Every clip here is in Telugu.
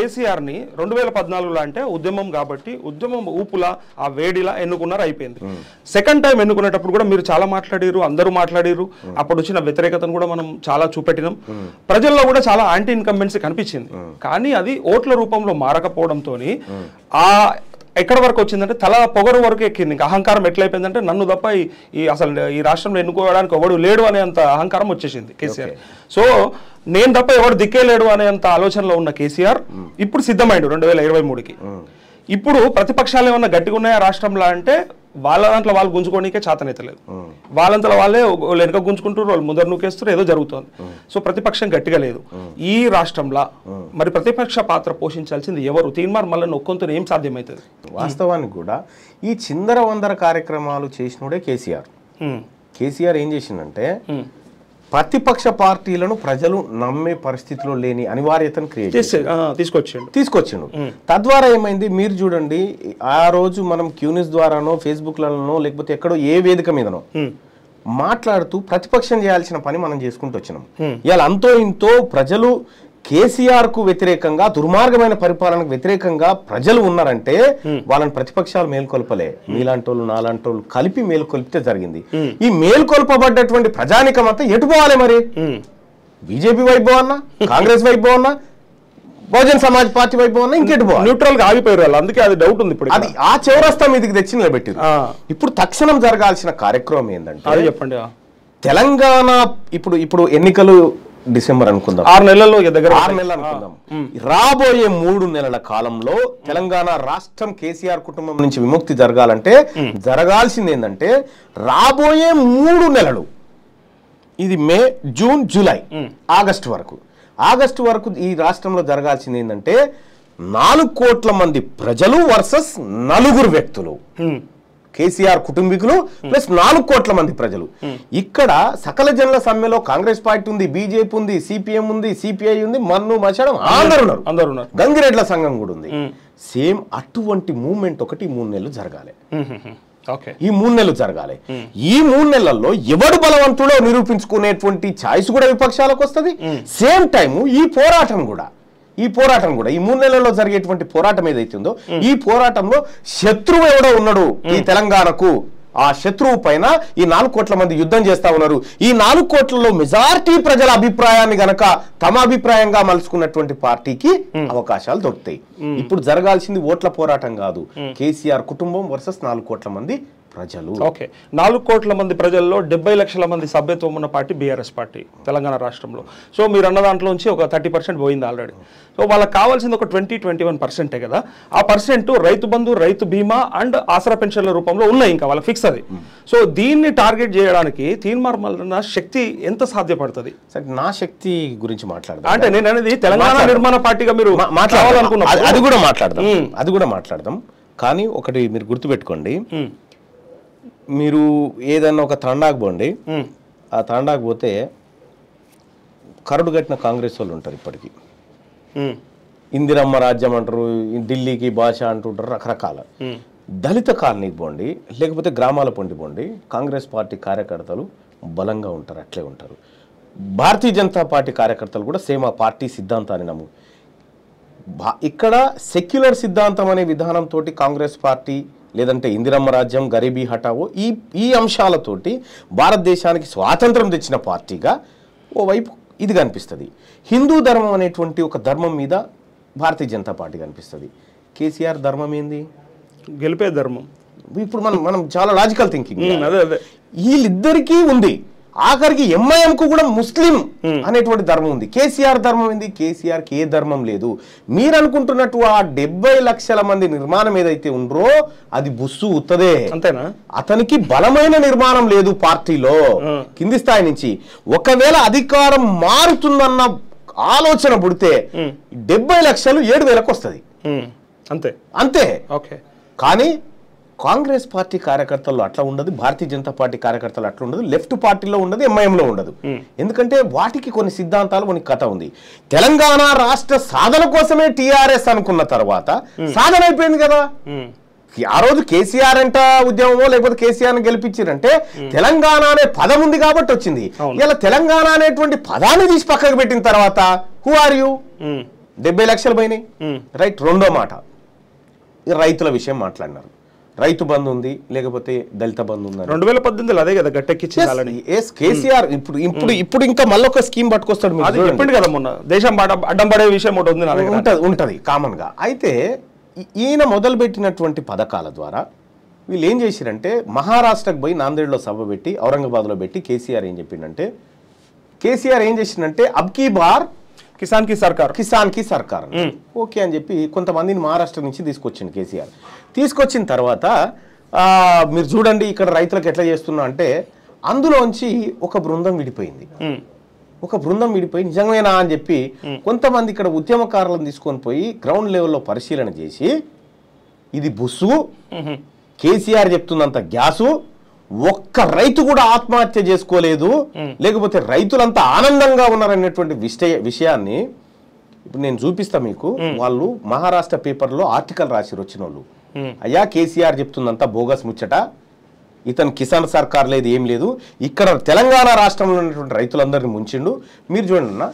కేసీఆర్ ని రెండు వేల పద్నాలుగులో అంటే ఉద్యమం కాబట్టి ఉద్యమం ఊపులా ఆ వేడిలా ఎన్నుకున్నారు అయిపోయింది సెకండ్ టైం ఎన్నుకునేటప్పుడు కూడా మీరు చాలా మాట్లాడారు అందరూ మాట్లాడారు అప్పుడు వచ్చిన వ్యతిరేకతను కూడా మనం చాలా చూపెట్టినాం ప్రజల్లో కూడా చాలా యాంటీ ఇన్కంబెన్సీ కనిపించింది కానీ అది ఓట్ల రూపంలో మారకపోవడంతో ఆ ఎక్కడ వరకు వచ్చిందంటే తల పొగరు వరకు ఎక్కింది ఇంకా అహంకారం ఎట్లయిపోయిందంటే నన్ను తప్ప ఈ- ఈ అసలు ఈ రాష్ట్రంలో ఎన్నుకోవడానికి ఎవడు లేడు అనేంత అహంకారం వచ్చేసింది కేసీఆర్ సో నేను తప్ప ఎవడు దిక్కే లేడు అనేంత ఆలోచనలో ఉన్న కేసీఆర్ ఇప్పుడు సిద్ధమైండు రెండు వేల ఇరవై మూడుకి ఇప్పుడు ప్రతిపక్షాలు ఏమన్నా గట్టిగా ఉన్నాయా రాష్ట్రంలో అంటే వాళ్ళ దాంట్లో వాళ్ళు గుంజుకోనికే చేతనైతలేదు వాళ్ళంతలో వాళ్ళే వాళ్ళు వెనక గుంజుకుంటారు వాళ్ళు ముందర నూకేస్తారు ఏదో జరుగుతోంది సో ప్రతిపక్షం గట్టిగా లేదు ఈ రాష్ట్రంలో మరి ప్రతిపక్ష పాత్ర పోషించాల్సింది ఎవరు తీన్మార్ మళ్ళీ నొక్కొంతో ఏం సాధ్యమవుతుంది వాస్తవానికి కూడా ఈ చిందర వందర కార్యక్రమాలు చేసినోడే కేసీఆర్ ఉమ్, కేసీఆర్ ఏం చేసిందంటే ఉమ్. ప్రతిపక్ష పార్టీలను ప్రజలు నమ్మే పరిస్థితిలో లేని అనివార్యతను క్రియేట్ చేసే ఆ, తీసుకొచ్చిండు తీసుకొచ్చిండు తద్వారా ఏమైంది మీరు చూడండి ఆ రోజు మనం క్యూనిస్ ద్వారానో ఫేస్బుక్లలోనో లేకపోతే ఎక్కడో ఏ వేదిక మీదనో ఉమ్, మాట్లాడుతూ ప్రతిపక్షం చేయాల్సిన పని మనం చేసుకుంటూ వచ్చినాం ఇవాళ అంతో ఇంతో ప్రజలు కేసీఆర్ కు వ్యతిరేకంగా దుర్మార్గమైన పరిపాలనకు వ్యతిరేకంగా ప్రజలు ఉన్నారంటే వాళ్ళని ప్రతిపక్షాలు మేల్కొల్పలే మీలాంటి వాళ్ళు నాలాంటి వాళ్ళు కలిపి మేల్కొల్పితే జరిగింది ఈ మేల్కొల్పబడ్డటువంటి ప్రజానికం అంతా ఎటు పోవాలి మరి ఉమ్. బీజేపీ వైపు అన్నా కాంగ్రెస్ వైపు అన్నా బహుజన్ సమాజ్ పార్టీ వైపు అన్నా ఇంకెటు పోవాలి న్యూట్రల్ గా ఆగిపోయారు వాళ్ళు అందుకే అది డౌట్ ఉంది ఇప్పుడు అది ఆ చౌరస్తా మీదకి తెచ్చి నిలబెట్టింది ఆ. ఇప్పుడు తక్షణం జరగాల్సిన కార్యక్రమం ఏంటంటే అది చెప్పండి ఆ. తెలంగాణ ఇప్పుడు ఇప్పుడు ఎన్నికలు డిసెంబర్ అనుకుందాం ఆరు నెలల్లో ఇక దగ్గర ఆరు నెలలు అనుకుందాం రాబోయే మూడు నెలల కాలంలో తెలంగాణ రాష్ట్రం కేసీఆర్ కుటుంబం నుంచి విముక్తి జరగాలంటే జరగాల్సింది ఏంటంటే రాబోయే మూడు నెలలు ఇది మే జూన్ జూలై ఆగస్టు వరకు ఆగస్టు వరకు ఈ రాష్ట్రంలో జరగాల్సింది ఏంటంటే నాలుగు కోట్ల మంది ప్రజలు వర్సెస్ నలుగురు వ్యక్తులు ఉమ్, కేసీఆర్ కుటుంబీకులు ప్లస్ నాలుగు కోట్ల మంది ప్రజలు ఇక్కడ సకల జనుల సమ్మెలో కాంగ్రెస్ పార్టీ ఉంది బీజేపీ ఉంది సిపిఎం ఉంది సిపిఐ ఉంది మన్ను మచడం అందరు ఉన్నారు అందరు ఉన్నారు గంగిరెడ్ల సంఘం కూడా ఉంది సేమ్ అటువంటి మూమెంట్ ఒకటి మూడు నెలలు జరగాలి ఉమ్, ఉమ్, ఉమ్. ఓకే ఈ మూడు నెలలు జరగాలి ఈ మూడు నెలల్లో ఎవడు బలవంతుడో నిరూపించుకునేటువంటి ఛాయిస్ కూడా విపక్షాలకు వస్తుంది సేమ్ టైం ఈ పోరాటం కూడా ఈ పోరాటం కూడా ఈ మూడు నెలల్లో జరిగేటువంటి పోరాటం ఏదైతే ఉందో ఈ పోరాటంలో శత్రువు ఎవడో ఉన్నాడు ఈ తెలంగాణకు ఆ శత్రువు పైన ఈ నాలుగు కోట్ల మంది యుద్ధం చేస్తా ఉన్నారు ఈ నాలుగు కోట్లలో మెజారిటీ ప్రజల అభిప్రాయాన్ని గనక తమ అభిప్రాయంగా మలుచుకున్నటువంటి పార్టీకి అవకాశాలు దొరుకుతాయి ఇప్పుడు జరగాల్సింది ఓట్ల పోరాటం కాదు కేసీఆర్ కుటుంబం వర్సెస్ నాలుగు కోట్ల మంది ప్రజలు ఓకే నాలుగు కోట్ల మంది ప్రజల్లో డెబ్బై లక్షల మంది సభ్యత్వం ఉన్న పార్టీ బీఆర్ఎస్ పార్టీ తెలంగాణ రాష్ట్రంలో సో మీరు అన్న దాంట్లోంచి ఒక థర్టీ పర్సెంట్ పోయింది ఆల్రెడీ సో వాళ్ళకి కావాల్సింది ఒక ట్వంటీ ట్వంటీ వన్ పర్సెంటే కదా ఆ పర్సెంట్ రైతు బంధు రైతు బీమా అండ్ ఆసరా పెన్షన్ల రూపంలో ఉన్నాయి ఇంకా వాళ్ళ ఫిక్స్ అది సో దీన్ని టార్గెట్ చేయడానికి తీన్మార్ మల్లన్న శక్తి ఎంత సాధ్యపడుతుంది సరే నా శక్తి గురించి మాట్లాడదాం అంటే నేను అనేది తెలంగాణ మాట్లాడదాం. నిర్మాణ పార్టీగా మీరు మా- మాట్లాడదాం. కావాలనుకున్నప్పుడు- అది- అది కూడా మాట్లాడదాం అది కూడా మాట్లాడదాం కానీ ఒకటి మీరు గుర్తుపెట్టుకోండి ఉమ్, మీరు ఏదన్నా ఒక తండాకు పోండి ఉమ్, ఆ తండాకు పోతే కరడు కట్టిన కాంగ్రెస్ వాళ్ళు ఉంటారు ఇప్పటికీ ఉమ్, ఇందిరమ్మ రాజ్యం అంటారు ఈ ఢిల్లీకి భాష అంటుంటారు రకరకాల ఉమ్, దళిత కాలనీకి పోండి లేకపోతే గ్రామాల పొండి పోండి కాంగ్రెస్ పార్టీ కార్యకర్తలు బలంగా ఉంటారు అట్లే ఉంటారు భారతీయ జనతా పార్టీ కార్యకర్తలు కూడా సేమ్ ఆ పార్టీ సిద్ధాంతాన్ని నమ్ము భా- ఇక్కడ సెక్యులర్ సిద్ధాంతం అనే విధానంతో కాంగ్రెస్ పార్టీ లేదంటే ఇందిరమ్మ రాజ్యం గరీబీ హఠావో ఈ ఈ అంశాలతోటి భారతదేశానికి స్వాతంత్రం తెచ్చిన పార్టీగా ఓవైపు ఇది కనిపిస్తుంది హిందూ ధర్మం అనేటువంటి ఒక ధర్మం మీద భారతీయ జనతా పార్టీ కనిపిస్తుంది కేసీఆర్ ధర్మం ఏంది గెలిపే ధర్మం ఇప్పుడు మనం మనం చాలా లాజికల్ థింకింగ్ ఉమ్, అదే అదే వీళ్ళిద్దరికీ ఉంది ఆఖరికి ఎంఐఎం కు కూడా ముస్లిం అనేటువంటి ధర్మం ఉంది కేసీఆర్ ధర్మం ఏంది కేసీఆర్ కి ఏ ధర్మం లేదు మీరు అనుకుంటున్నట్టు ఆ డెబ్బై లక్షల మంది నిర్మాణం ఏదైతే ఉండ్రో అది బుస్సు ఉత్తదే అంతేనా అతనికి బలమైన నిర్మాణం లేదు పార్టీలో కింది స్థాయి నుంచి ఒకవేళ అధికారం మారుతుందన్న ఆలోచన పుడితే డెబ్బై లక్షలు ఏడు వేలకు వస్తుంది ఉమ్, అంతే అంతే ఓకే కానీ కాంగ్రెస్ పార్టీ కార్యకర్తల్లో అట్లా ఉండదు భారతీయ జనతా పార్టీ కార్యకర్తలు అట్లా ఉండదు లెఫ్ట్ పార్టీలో ఉండదు ఎంఐఎంలో ఉండదు ఎందుకంటే వాటికి కొన్ని సిద్ధాంతాలు కొన్ని కథ ఉంది తెలంగాణ రాష్ట్ర సాధన కోసమే టీఆర్ఎస్ అనుకున్న తర్వాత సాధన అయిపోయింది కదా ఉమ్, ఆ రోజు కేసీఆర్ అంట ఉద్యమమో లేకపోతే కేసీఆర్ గెలిపించారంటే తెలంగాణ అనే పదం ఉంది కాబట్టి వచ్చింది అవును. ఇలా తెలంగాణ అనేటువంటి పదాన్ని తీసి పక్కకు పెట్టిన తర్వాత హూ ఆర్ యూ ఉమ్, డెబ్బై లక్షలు పోయినాయి ఉమ్. రైట్ రెండో మాట ఈ రైతుల విషయం మాట్లాడినారు రైతు బంధు ఉంది లేకపోతే దళిత బంధు ఉంది రెండు వేల పద్దెనిమిదిలో అదే కదా గట్టెక్కిచ్చింది వాళ్ళని ఎస్ కేసీఆర్ ఇప్పుడు ఇప్పుడు ఇప్పుడు ఇంకా మళ్ళొక స్కీమ్ పట్టుకొస్తాడు మీరు అది చూడండి. చెప్పిండు కదా మొన్న దేశం బాట అడ్డం పడే విషయం ఒకటి ఉంది నా దగ్గర ఉంటది ఉంటది కామన్ గా అయితే ఈ- ఈయన మొదలుపెట్టినటువంటి పథకాల ద్వారా వీళ్ళు ఏం చేసిరంటే మహారాష్ట్రకు పోయి నాందేడ్లో సభ పెట్టి ఔరంగాబాద్లో పెట్టి కేసీఆర్ ఏం చెప్పిండంటే కేసీఆర్ ఏం చేసిండంటే అబ్కీ బార్ కిసాన్ కి సర్కార్ కిసాన్ కి సర్కార్ అన్నాడు. ఓకే అని చెప్పి కొంతమందిని మహారాష్ట్ర నుంచి తీసుకొచ్చింది కేసీఆర్ తీసుకొచ్చిన తర్వాత ఆ, మీరు చూడండి ఇక్కడ రైతులకు ఎట్లా చేస్తున్నా అంటే అందులోంచి ఒక బృందం విడిపోయింది ఉమ్. ఒక బృందం విడిపోయి నిజమేనా అని చెప్పి కొంతమంది ఇక్కడ ఉద్యమకారులను తీసుకొని పోయి గ్రౌండ్ లెవెల్లో పరిశీలన చేసి ఇది బుస్సు ఉహు. కేసీఆర్ చెప్తున్నంత గ్యాసు ఒక్క రైతు కూడా ఆత్మహత్య చేసుకోలేదు లేకపోతే రైతులంతా ఆనందంగా ఉన్నారనేటువంటి విషయ విషయాన్ని ఇప్పుడు నేను చూపిస్తా మీకు వాళ్ళు మహారాష్ట్ర పేపర్లో ఆర్టికల్ రాసిరు వచ్చిన వాళ్ళు ఉమ్. అయ్యా కేసీఆర్ చెప్తుందంతా బోగస్ ముచ్చట ఇతను కిసాన్ సర్కార్ లేదు ఏం లేదు ఇక్కడ తెలంగాణ రాష్ట్రంలో ఉన్నటువంటి రైతులందరినీ ముంచిండు మీరు చూడండి అన్న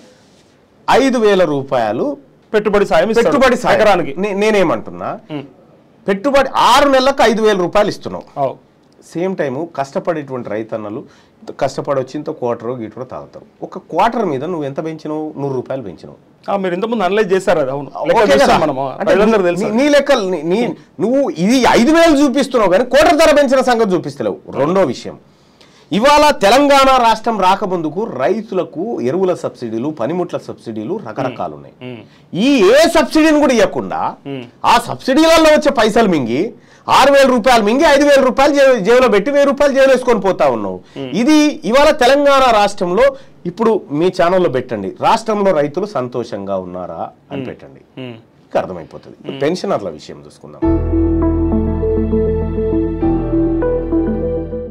ఐదు వేల రూపాయలు పెట్టుబడి సాయం ఇస్తాడు. పెట్టుబడి సాయం. ఎకరానికి నే- నేనేమంటున్నా ఉమ్. పెట్టుబడి ఆరు నెలలకు ఐదు వేల రూపాయలు ఇస్తున్నావు అవు. సేమ్ టైము కష్టపడేటువంటి రైతన్నలు ఇంత కష్టపడి వచ్చి ఇంత క్వార్టర్ గీటరో తాగుతారు ఒక క్వార్టర్ మీద నువ్వు ఎంత పెంచినావు నూరు రూపాయలు పెంచినావు ఆ, మీరు ఇంతకుముందు అనలైజ్ చేశారు అది అవును లెక్క ఓకే చూస్తాం కదా? మనము అంటే ప్రజలందరూ నీ- తెలుసు నీ లెక్కలు నీ- నీ నువ్వు ఇది ఐదు వేలు చూపిస్తున్నావు కానీ కోటర్ ధర పెంచిన సంగతి చూపిస్తలేవు రెండో విషయం ఇవాళ తెలంగాణ రాష్ట్రం రాకముందుకు రైతులకు ఎరువుల సబ్సిడీలు పనిముట్ల సబ్సిడీలు రకరకాలు ఉన్నాయి ఉమ్. ఈ ఏ సబ్సిడీని కూడా ఇవ్వకుండా ఆ సబ్సిడీలలో వచ్చే పైసలు మింగి ఆరు వేల రూపాయలు మింగి ఐదు వేల రూపాయలు జే- జేబులో పెట్టి వెయ్యి రూపాయలు జేబులో వేసుకొని పోతా ఉన్నావు ఇది ఇవాళ తెలంగాణ రాష్ట్రంలో ఇప్పుడు మీ ఛానల్లో పెట్టండి రాష్ట్రంలో రైతులు సంతోషంగా ఉన్నారా అని పెట్టండి ఉమ్. మీకు అర్థమైపోతుంది ఇప్పుడు పెన్షనర్ల విషయం చూసుకుందాం